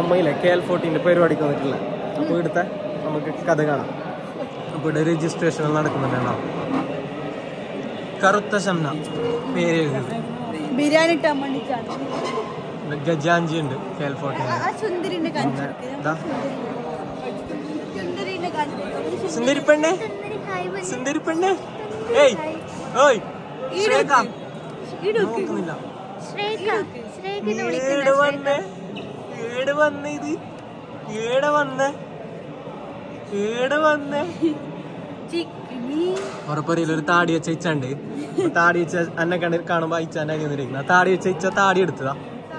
അമ്മയിലെ K L ഫോർട്ടീൻ്റെ പരിപാടിക്ക് വന്നിട്ടില്ല അപ്പോൾ ഇവിടുത്തെ നമുക്ക് കഥ കാണാം അപ്പോൾ ഇവിടെ രജിസ്ട്രേഷൻ നടക്കുന്നുണ്ടോ കറുത്ത ശംന പേര് എഴുതി ബിരിയാണി ഇട്ടാൻ വേണ്ടിട്ടാണ് ഇവിടെ ഗജാഞ്ചി ഉണ്ട് കെ എൽ ഫോർട്ടീൻ ആ സുന്ദരിന്റെ കാണിച്ചു ദാ. സുന്ദരിന്റെ കാണിച്ചു സുന്ദരി പെണ്ണേ സുന്ദരി പെണ്ണേ ഏയ് ഓയ് ശ്രേഖ നോക്കുന്നില്ല ഏട് വന്നേ ഏട് വന്നേ ഇത് ഏടെ വന്നേ ഏടെ വന്നേ ചിക്കിനി ഉറപ്പറിയില്ല ഒരു താടി വെച്ച ഇച്ചുണ്ട് താടി വെച്ച അന്നെ കണ്ട് കാണുമ്പോ അയച്ചാൻ അരി വന്നിരിക്കുന്ന താടി വെച്ച ഇച്ച താടി എടുത്തതാ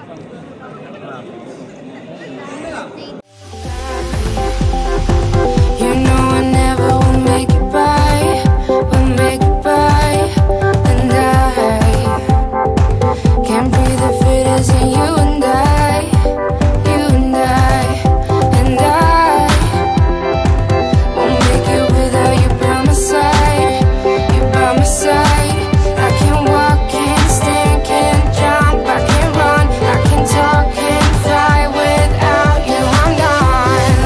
You know I never will make it by, will make it by, and I can't breathe if it isn't you and I, you and I, and I won't make it without you by my side, you by my side. I can't walk, can't stand, can't jump, I can't run, I can talk, can't fly without you. I'm gone.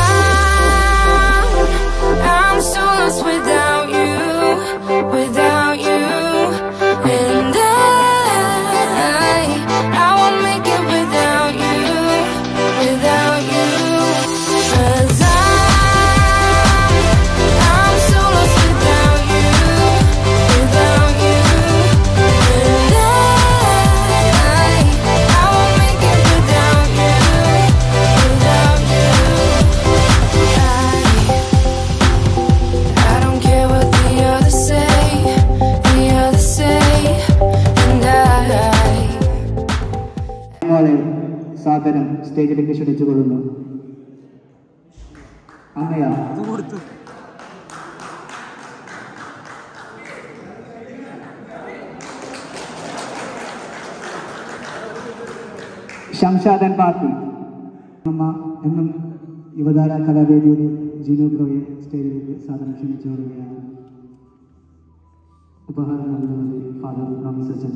I'm so lost without you, without you, and I, I won't make it without you, without you, 'Cause I'm, I'm so lost without you, without you, and I, I won't make it without you, without you. I don't care what the others say, the others say, and I. മോളെ സാദരം സ്റ്റേജിലേക്ക് ക്ഷണിച്ചുകൊള്ളുന്നു അങ്ങയാ ഇത് കൊടുത്തു ശംഷാദൻ party അമ്മ എന്നും യുവതാര കലാവേദിയുടെ ജിനു ബ്രോയെ സ്റ്റേജിലേക്ക് സാദരം ക്ഷണിച്ചു കൊള്ളുകയാണ് ഉപഹാരം നൽകുന്നത് ഫാദർ റമീസ് അച്ഛൻ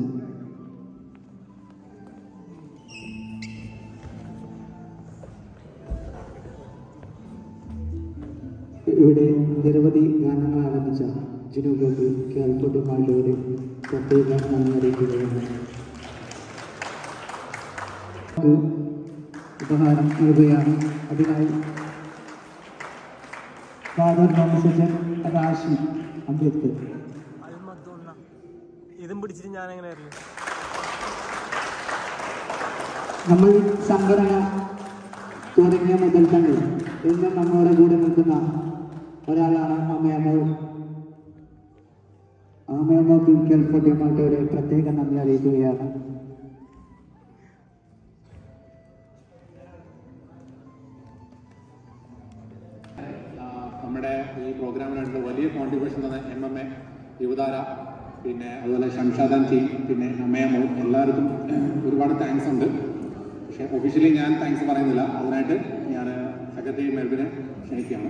ഇവിടെ നിരവധി ഗാനങ്ങൾ ആരംഭിച്ച ജിനു ബ്രോക്ക് കേൾഫോർട്ട് മാളിലൂടെ പ്രത്യേക നന്ദി അറിയിക്കുകയാണ് ഉപഹാരം നൽകുകയാണ് അതിനായി ഫാദർ തോമസച്ചൻ രാശി അംബേദ്കർ ഇതും പിടിച്ചിട്ട് ഞാൻ എങ്ങനെ അറിയും നമ്മൾ സംഘടന തുടങ്ങിയ മുതൽ തന്നെ ഇന്ന് നമ്മളുടെ കൂടെ നിൽക്കുന്ന ഒരാളാണ് അമ്മയമ്മ അമ്മയമ്മ കേൾഫോർട്ടി മാട്ടയുടെ പ്രത്യേക നന്ദി അറിയിക്കുകയാണ് ആ, നമ്മുടെ ഈ പ്രോഗ്രാമിനായിട്ടുള്ള വലിയ കോൺട്രിബ്യൂഷൻ തന്ന എം എം എ യുവതാര പിന്നെ അതുപോലെ ഷംഷാദാൻ ടീം പിന്നെ അമ്മയമ്മ എല്ലാവർക്കും ഒരുപാട് താങ്ക്സ് ഉണ്ട് പക്ഷേ ഒഫീഷ്യലി ഞാൻ താങ്ക്സ് പറയുന്നില്ല അതിനായിട്ട് ഞാൻ സെക്രട്ടറി മെൽബിനെ ക്ഷണിക്കുകയാണ്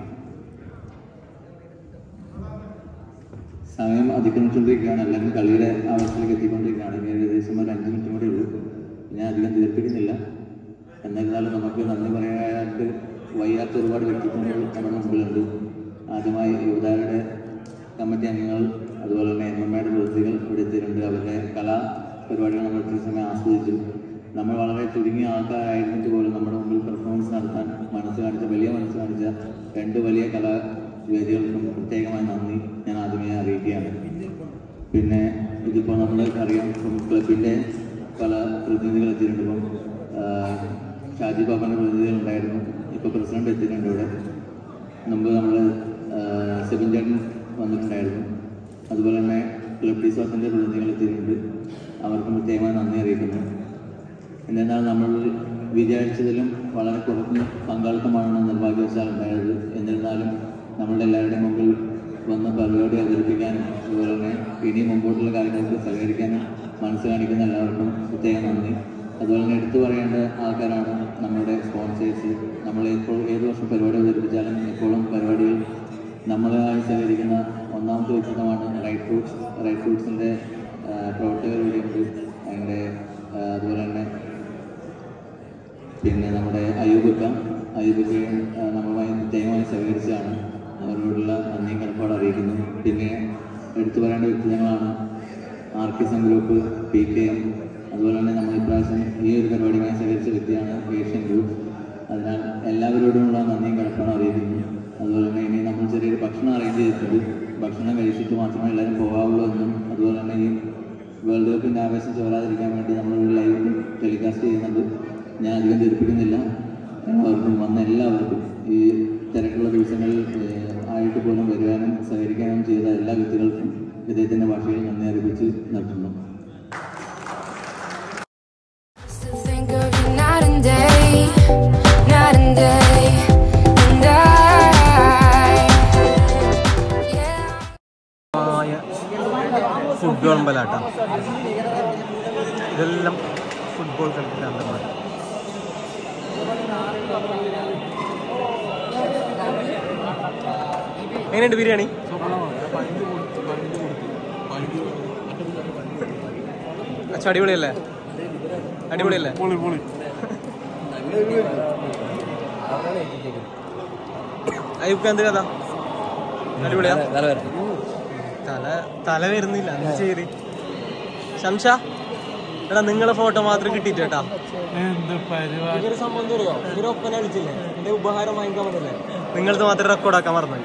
സമയം അതിക്രമിച്ചുകൊണ്ടിരിക്കുകയാണ് അല്ലെങ്കിൽ കളിയുടെ അവസ്ഥയിലേക്ക് എത്തിക്കൊണ്ടിരിക്കുകയാണ് ഇനി ഏകദേശം ഒരു അഞ്ച് മിനിറ്റും കൂടെ ഉള്ളൂ ഞാൻ അധികം ദീർഘിപ്പിക്കുന്നില്ല എന്നിരുന്നാലും നമുക്ക് നന്ദി പറയാനായിട്ട് വയ്യാത്ത ഒരുപാട് വ്യക്തിത്വങ്ങൾ നമ്മുടെ മുമ്പിലുണ്ട് ആദ്യമായി യുവതാരയുടെ കമ്മിറ്റി അംഗങ്ങൾ അതുപോലെ തന്നെ എം എം എയുടെ പ്രതിനിധികൾ ഇവിടെ എത്തിയിട്ടുണ്ട് അവരുടെ കലാ പരിപാടികൾ നമ്മൾ ഇത്രയും സമയം ആസ്വദിച്ചു നമ്മൾ വളരെ ചുരുങ്ങിയ ആൾക്കാരായിരുന്നിട്ട് പോലും നമ്മുടെ മുമ്പിൽ പെർഫോമൻസ് നടത്താൻ മനസ്സ് കാണിച്ച വലിയ മനസ്സ് കാണിച്ച രണ്ട് വലിയ കലാവേദികൾക്കും പ്രത്യേകമായി നന്ദി ഞാൻ ആദ്യമേ അറിയിക്കുകയാണ് പിന്നെ ഇതിപ്പോൾ നമ്മൾ അറിയാം ഇപ്പം ക്ലബിൻ്റെ പല പ്രതിനിധികൾ എത്തിയിട്ടുണ്ട് ഇപ്പം ആ, ഷാജി ബാബാൻ്റെ പ്രതിനിധികൾ ഉണ്ടായിരുന്നു ഇപ്പോൾ പ്രസിഡന്റ് എത്തിയിട്ടുണ്ട് ഇവിടെ മുമ്പ് നമ്മൾ സെബിൻ ചേട്ടൻ വന്നിട്ടുണ്ടായിരുന്നു അതുപോലെ തന്നെ ക്ലബ് ഡിസോസിൻ്റെ പ്രതിനിധികൾ എത്തിയിട്ടുണ്ട് അവർക്കും പ്രത്യേകമായി നന്ദി അറിയിക്കുന്നു എന്നിരുന്നാൽ നമ്മൾ വിചാരിച്ചതിലും വളരെ കുറഞ്ഞ പങ്കാളിത്തമാണ് നിർഭാഗ്യവശാൽ ഉണ്ടായത് എന്നിരുന്നാലും നമ്മളുടെ എല്ലാവരുടെയും മുമ്പിൽ വന്ന് പരിപാടി അവതരിപ്പിക്കാനും അതുപോലെ തന്നെ ഇനി മുമ്പോട്ടുള്ള കാര്യങ്ങൾക്ക് സഹകരിക്കാനും മനസ്സ് കാണിക്കുന്ന എല്ലാവർക്കും പ്രത്യേകം നന്ദി അതുപോലെ തന്നെ എടുത്തു പറയേണ്ട ആൾക്കാരാണ് നമ്മുടെ സ്പോൺസേഴ്സ് നമ്മൾ എപ്പോൾ ഏത് വർഷം പരിപാടി അവതരിപ്പിച്ചാലും എപ്പോഴും പരിപാടികൾ നമ്മളുമായി സഹകരിക്കുന്ന ഒന്നാമത്തെ വ്യക്തിത്വമാണ് റൈറ്റ് ഫ്രൂട്ട്സ് റൈറ്റ് ഫ്രൂട്ട്സിൻ്റെ പ്രവർത്തകർ ഇവിടെയുണ്ട് അതിൻ്റെ അതുപോലെ തന്നെ പിന്നെ നമ്മുടെ അയ്യൂബക്ക അയ്യൂബക്കയെ ആ, നമ്മളുമായി നിത്യമായി സഹകരിച്ചാണ് അവരോടുള്ള നന്ദിയും കടപ്പാട് അറിയിക്കുന്നു പിന്നെ എടുത്തു പറയേണ്ട വ്യക്തിത്വങ്ങളാണ് ആർ കെ സം ഗ്രൂപ്പ് പി കെ എം അതുപോലെ തന്നെ നമ്മൾ ഇപ്രാവശ്യം ഈ ഒരു പരിപാടിയുമായി സഹകരിച്ച വ്യക്തിയാണ് ഏഷ്യൻ ഗ്രൂപ്പ് അതിനാൽ എല്ലാവരോടുമുള്ള നന്ദിയും കടപ്പാടും അറിയിക്കുന്നു അതുപോലെ തന്നെ ഇനി നമ്മൾ ചെറിയൊരു ഭക്ഷണം അറേഞ്ച് ചെയ്തിട്ടുണ്ട് ഭക്ഷണം കഴിച്ചിട്ട് മാത്രമേ എല്ലാവരും പോകാവുള്ളൂ എന്നും അതുപോലെ തന്നെ ഈ വേൾഡ് കപ്പിൻ്റെ ആവേശം ചോരാതിരിക്കാൻ വേണ്ടി നമ്മളൊരു ലൈവ് ടെലികാസ്റ്റ് ചെയ്യുന്നുണ്ട് ഞാൻ അധികം ധരിപ്പിക്കുന്നില്ല എല്ലാവർക്കും വന്ന എല്ലാവർക്കും ഈ തിരക്കുള്ള ദിവസങ്ങളിൽ ഏഹ്, ആയിട്ട് പോലും വരുവാനും സഹകരിക്കാനും ചെയ്ത എല്ലാ വ്യക്തികൾക്കും ഇദ്ദേഹത്തിൻ്റെ ഭാഷയിൽ നന്ദി അറിയിച്ച് നിർത്തുന്നു Still think of you night and day, night and day, and I. Yeah. ആയ ഫുഡ് വിളമ്പലാട്ടാ ഇതെല്ലാം ഫുട്ബോൾ കളിക്കാണ്ടന്മാർ എങ്ങനെയുണ്ട് ബിരിയാണി അച്ഛാ അടിപൊളിയല്ലേ അടിപൊളിയല്ലേ അയ്യൂക്ക് എന്ത് കഥ അടിപൊളിയാ തല തല വരുന്നില്ല എന്ത് ചെയ്ത് ശംഷ എടാ നിങ്ങളെ ഫോട്ടോ മാത്രം കിട്ടിയിട്ട് കേട്ടാ ഇവര് സംഭവം തരുമോ ഇവര് ഒപ്പന കളിച്ചില്ലേ എന്റെ ഉപഹാരം വാങ്ങിക്കാൻ പറ്റില്ലേ നിങ്ങളത് മാത്രം റെക്കോർഡ് ആക്കാൻ മറന്നു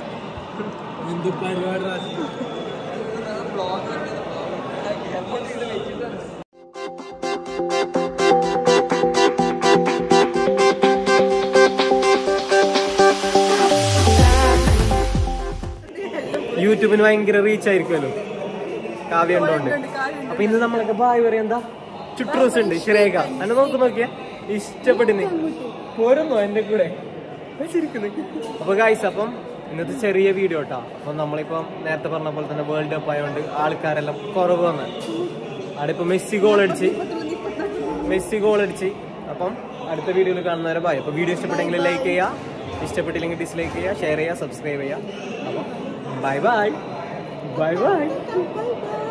യൂട്യൂബിന് ഭയങ്കര റീച്ച് ആയിരിക്കുമല്ലോ കാവ്യ ഉണ്ടോണ്ട് അപ്പൊ ഇന്ന് നമ്മളൊക്കെ ബായ് പറയാ എന്താ ചുട്രൂസ് ഉണ്ട് ശരിയാക്ക എന്നെ നോക്ക് നോക്കിയാ ഇഷ്ടപ്പെട്ടിന് പോരുന്നോ എന്റെ കൂടെ ചിരിക്കുന്നു അപ്പൊ ഗായ്സ് അപ്പം ഇന്നത്തെ ചെറിയ വീഡിയോ കേട്ടോ അപ്പൊ നമ്മളിപ്പം നേരത്തെ പറഞ്ഞ പോലെ തന്നെ വേൾഡ് കപ്പ് ആയതുകൊണ്ട് ആൾക്കാരെല്ലാം കുറവ് വന്ന് അവിടെ ഇപ്പൊ മെസ്സി ഗോൾ അടിച്ച് മെസ്സി ഗോൾ അടിച്ച് അപ്പം അടുത്ത വീഡിയോയിൽ കാണുന്നവരെ ബൈ അപ്പൊ വീഡിയോ ഇഷ്ടപ്പെട്ടെങ്കിൽ ലൈക്ക് ചെയ്യുക ഇഷ്ടപ്പെട്ടില്ലെങ്കിൽ ഡിസ്ലൈക്ക് ചെയ്യുക ഷെയർ ചെയ്യുക സബ്സ്ക്രൈബ് ചെയ്യുക അപ്പം ബൈ ബൈ ബൈ ബൈ